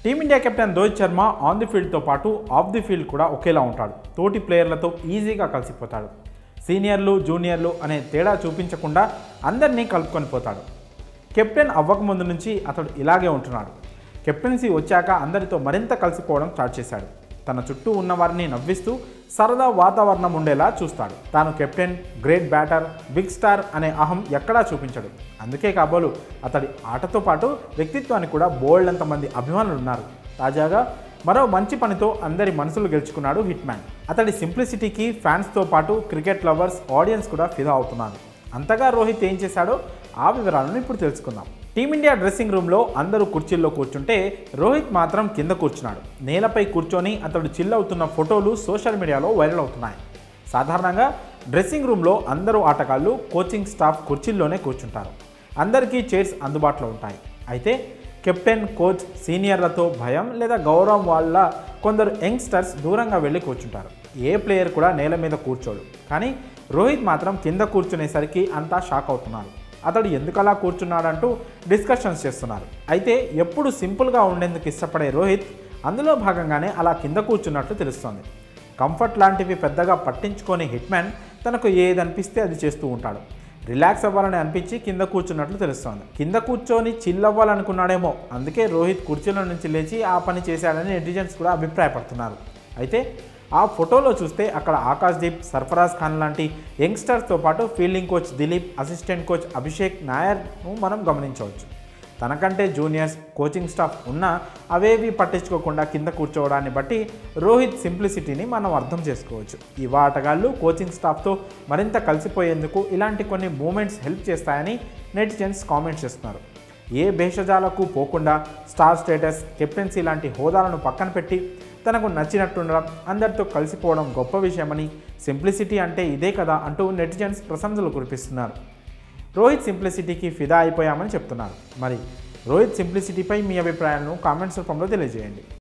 team India captain Rohit Sharma on the ఫీల్డ్తో పాటు off the field కూడా ఒకేలా ఉంటాడు తోటి ప్లేయర్లతో ఈజీగా కలిసిపోతాడు సీనియర్లు జూనియర్లు అనే తేడా చూపించకుండా అందరినీ కలుపుకొని పోతాడు కెప్టెన్ అవ్వకముందు నుంచి అతడు ఇలాగే ఉంటున్నాడు కెప్టెన్సీ వచ్చాక అందరితో మరింత కలిసిపోవడం స్టార్ట్ చేశాడు తన చుట్టూ ఉన్న వారిని నవ్విస్తూ సరదా వాతావరణం ఉండేలా చూస్తాడు తాను captain great batter big star అనే అహం ఎక్కడా చూపించడు అందుకే కాబోలు అతడి ఆటతో పాటు వ్యక్తిత్వానికి కూడా బోల్డ్ అంతమంది అభిమానులు ఉన్నారు తాజాగా మరో మంచి పనితో అందరి మనసులు గెలుచుకున్నాడు హిట్ మ్యాన్ అతడి సింప్లిసిటీకి ఫ్యాన్స్తో పాటు క్రికెట్ లవర్స్ ఆడియన్స్ కూడా ఫిదా అవుతున్నారు అంతగా రోహిత్ ఏం చేశాడో ఆ వివరాలను ఇప్పుడు తెలుసుకుందాం టీమిండియా డ్రెస్సింగ్ రూమ్లో అందరూ కుర్చీల్లో కూర్చుంటే రోహిత్ మాత్రం కింద కూర్చున్నాడు నేలపై కూర్చొని అతడు చిల్ అవుతున్న ఫోటోలు సోషల్ మీడియాలో వైరల్ అవుతున్నాయి సాధారణంగా డ్రెస్సింగ్ రూమ్లో అందరూ ఆటగాళ్ళు కోచింగ్ స్టాఫ్ కుర్చీల్లోనే కూర్చుంటారు అందరికీ చైర్స్ అందుబాటులో ఉంటాయి అయితే కెప్టెన్ కోచ్ సీనియర్లతో భయం లేదా గౌరవం వల్ల కొందరు యంగ్స్టర్స్ దూరంగా వెళ్ళి కూర్చుంటారు ఏ ప్లేయర్ కూడా నేల మీద కూర్చోడు కానీ రోహిత్ మాత్రం కింద కూర్చునేసరికి అంతా షాక్ అవుతున్నారు అతడు ఎందుకలా కూర్చున్నాడంటూ డిస్కషన్స్ చేస్తున్నారు అయితే ఎప్పుడు సింపుల్గా ఉండేందుకు ఇష్టపడే రోహిత్ అందులో భాగంగానే అలా కింద కూర్చున్నట్లు తెలుస్తోంది కంఫర్ట్ లాంటివి పెద్దగా పట్టించుకొని హిట్మ్యాన్ తనకు ఏదనిపిస్తే అది చేస్తూ ఉంటాడు రిలాక్స్ అవ్వాలని అనిపించి కింద కూర్చున్నట్లు తెలుస్తోంది కింద కూర్చొని చిల్ అవ్వాలనుకున్నాడేమో అందుకే రోహిత్ కుర్చీలో నుంచి లేచి ఆ పని చేశాడని నెటిజన్స్ కూడా అభిప్రాయపడుతున్నారు అయితే ఆ ఫోటోలో చూస్తే అక్కడ ఆకాశ్దీప్ సర్ఫరాజ్ ఖాన్ లాంటి యంగ్స్టర్స్తో పాటు fielding coach Dilip assistant coach Abhishek నాయర్ను మనం గమనించవచ్చు తనకంటే జూనియర్స్ కోచింగ్ స్టాఫ్ ఉన్నా అవేవి పట్టించుకోకుండా కింద కూర్చోవడాన్ని బట్టి రోహిత్ సింప్లిసిటీని మనం అర్థం చేసుకోవచ్చు యువ ఆటగాళ్ళు కోచింగ్ స్టాఫ్తో మరింత కలిసిపోయేందుకు ఇలాంటి కొన్ని మూమెంట్స్ హెల్ప్ చేస్తాయని నెటిజన్స్ కామెంట్స్ చేస్తున్నారు ఏ భేషజాలకు పోకుండా స్టార్ స్టేటస్ కెప్టెన్సీ లాంటి హోదాలను పక్కన పెట్టి తనకు నచ్చినట్టుండడం అందరితో కలిసిపోవడం గొప్ప విషయమని సింప్లిసిటీ అంటే ఇదే కదా అంటూ నెటిజన్స్ ప్రశంసలు కురిపిస్తున్నారు రోహిత్ సింప్లిసిటీకి ఫిదా అయిపోయామని చెప్తున్నారు మరి రోహిత్ సింప్లిసిటీపై మీ అభిప్రాయాలను కామెంట్స్ రూపంలో తెలియజేయండి